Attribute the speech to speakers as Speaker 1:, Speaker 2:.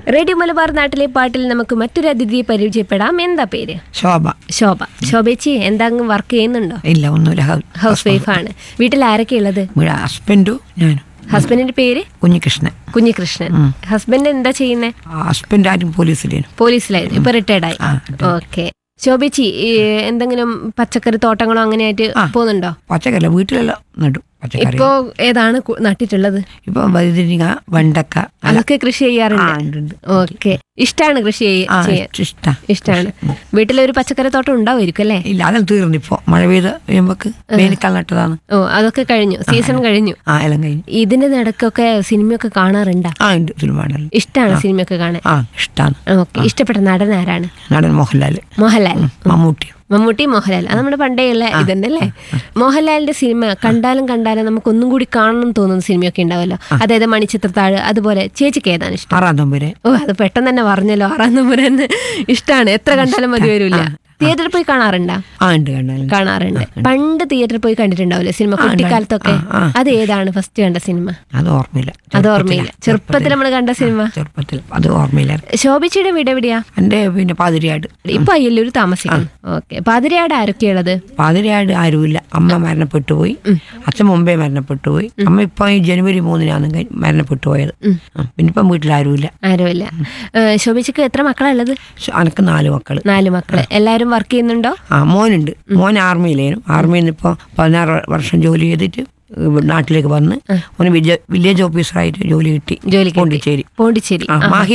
Speaker 1: Radio Malabar നാട്ടിലെ പാട്ടിൽ നമുക്ക് മറ്റൊരു അതിഥിയെ പരിചയപ്പെടാം എന്താ പേര്
Speaker 2: ശോഭ
Speaker 1: ശോഭ ശോഭേച്ചി എന്താ വർക്ക് ചെയ്യുന്നുണ്ടോ
Speaker 2: ഇല്ല ഒന്നുമില്ല ഹ-
Speaker 1: ഹൗസ് വൈഫാണ് വീട്ടിൽ ആരൊക്കെ ഉള്ളത്
Speaker 2: ഇവിടെ ഹസ്ബൻഡും ഞാനും
Speaker 1: ഹസ്ബൻഡിന്റെ പേര്
Speaker 2: കുഞ്ഞികൃഷ്ണൻ
Speaker 1: കുഞ്ഞികൃഷ്ണൻ ഹസ്ബൻഡ് എന്താ ചെയ്യുന്നേ
Speaker 2: ഹസ്ബൻഡ് ആരും പോലീസിലേനു
Speaker 1: പോലീസിലായിരുന്നു ഇപ്പൊ റിട്ടയർഡ് ആയി
Speaker 2: ആ
Speaker 1: ഓക്കെ ശോഭേച്ചി ഈ എന്തെങ്കിലും പച്ചക്കറി തോട്ടങ്ങളോ അങ്ങനെയായിട്ട് പോകുന്നുണ്ടോ
Speaker 2: പച്ചക്കറി വീട്ടിലെല്ലാം നടും പച്ചക്കറി
Speaker 1: ഇപ്പോ ഏതാണ് കു- നട്ടിട്ടുള്ളത്
Speaker 2: ഇപ്പൊ വഴുതിരിങ്ങ വെണ്ടക്ക അല്ല
Speaker 1: അതൊക്കെ കൃഷി
Speaker 2: ആ
Speaker 1: ചെയ്യാറുണ്ട്
Speaker 2: ഉണ്ട്, ഉണ്ട്.
Speaker 1: ഓക്കെ ഇഷ്ടമാണ് കൃഷി ചെയ്യ-
Speaker 2: ആ
Speaker 1: ചെയ്യാൻ
Speaker 2: ഇഷ്ട
Speaker 1: ഇഷ്ടമാണ് വീട്ടിലൊരു പച്ചക്കറി തോട്ടം ഉണ്ടാവുമായിരിക്കും അല്ലേ
Speaker 2: ഇല്ല അതെല്ലാം തീർന്നു ഇപ്പൊ മഴ പെയ്ത് കഴിയുമ്പോക്ക് വേനൽക്കാലം നട്ടതാണ്
Speaker 1: ഓ അതൊക്കെ കഴിഞ്ഞു സീസൺ കഴിഞ്ഞു
Speaker 2: ആ എല്ലാം കഴിഞ്ഞു
Speaker 1: ഇതിന്റെ നടക്കൊക്കെ സിനിമയൊക്കെ കാണാറുണ്ടാ
Speaker 2: ആ ഉണ്ട് സിനിമ
Speaker 1: ഇഷ്ടമാണ് സിനിമയൊക്കെ കാണാൻ
Speaker 2: ആ ഇഷ്ടാണ്
Speaker 1: ഓക്കെ ഇഷ്ടപ്പെട്ട നടൻ ആരാണ്
Speaker 2: നടൻ മോഹൻലാൽ
Speaker 1: മോഹൻലാൽ
Speaker 2: മമ്മൂട്ടി
Speaker 1: മമ്മൂട്ടി മോഹൻലാൽ അത് നമ്മുടെ പണ്ടേയുള്ള ഇതന്നല്ലേ മോഹൻലാലിന്റെ സിനിമ കണ്ടാലും കണ്ടാലും നമുക്ക് ഒന്നും കൂടി കാണണം എന്ന് തോന്നുന്ന സിനിമയൊക്കെ ഉണ്ടാവല്ലോ അതായത് മണിച്ചിത്രത്താഴ് അതുപോലെ ചേച്ചിക്ക് ഏതാണ് ഇഷ്ടം
Speaker 2: ആറാം തമ്പുരെ
Speaker 1: ഓ അത് പെട്ടെന്ന് തന്നെ പറഞ്ഞല്ലോ ആറാം നമ്പൂരൻ ഇഷ്ടമാണ് എത്ര കണ്ടാലും മതി വരില്ല തിയേറ്ററിൽ പോയി കാണാറുണ്ടാ
Speaker 2: ആ ഉണ്ട് കണ്ടാലും
Speaker 1: കാണാറുണ്ട് പണ്ട് തിയേറ്ററിൽ പോയി കണ്ടിട്ടുണ്ടാവില്ലേ സിനിമ കുട്ടിക്കാലത്തൊക്കെ
Speaker 2: ആ, ആ.
Speaker 1: അത് ഏതാണ് ഫസ്റ്റ് കണ്ട സിനിമ
Speaker 2: അത് ഓർമ്മയില്ല
Speaker 1: അത് ഓർമ്മയില്ല ചെറുപ്പത്തിൽ നമ്മൾ കണ്ട സിനിമ
Speaker 2: ചെറുപ്പത്തിൽ അത് ഓർമ്മയില്ല
Speaker 1: ശോഭിച്ചയുടെ വീട് എവിടെയാ
Speaker 2: എൻ്റെ പിന്നെ പാതിരിയാട്
Speaker 1: ഇപ്പൊ അയ്യല്ലൂർ താമസിക്കുന്നു ഓക്കെ പാതിരയാട് ആരൊക്കെയുള്ളത്
Speaker 2: പാതിരിയാട് ആരുമില്ല അമ്മ മരണപ്പെട്ടു പോയി അച്ഛൻ മുമ്പേ മരണപ്പെട്ടു പോയി അമ്മ ഇപ്പൊ ഈ ജനുവരി മൂന്നിനാണ് കഴി- മരണപ്പെട്ടു പോയത് ആ, പിന്നെ ഇപ്പം വീട്ടിൽ ആരുമില്ല
Speaker 1: ആരുമില്ല ശോഭിച്ചക്ക് എത്ര മക്കളാ ഉള്ളത്
Speaker 2: ശ- അനക്ക് നാല് മക്കള്
Speaker 1: നാല് മക്കള് എല്ലാരും വർക്ക് ചെയ്യുന്നുണ്ടോ
Speaker 2: ആ മോനുണ്ട് മോൻ ആർമിയിലേനും ആർമിയിൽ നിന്ന് ഇപ്പോൾ പതിനാറ് വർഷം ജോലി ചെയ്തിട്ട് ഇവിടെ നാട്ടിലേക്ക് വന്ന് മോന് വിജ- വില്ലേജ് ഓഫീസറായിട്ട് ജോലി കിട്ടി
Speaker 1: ജോലിക്ക്
Speaker 2: പോണ്ടിച്ചേരി
Speaker 1: പോണ്ടിച്ചേരി
Speaker 2: ആ മാഹി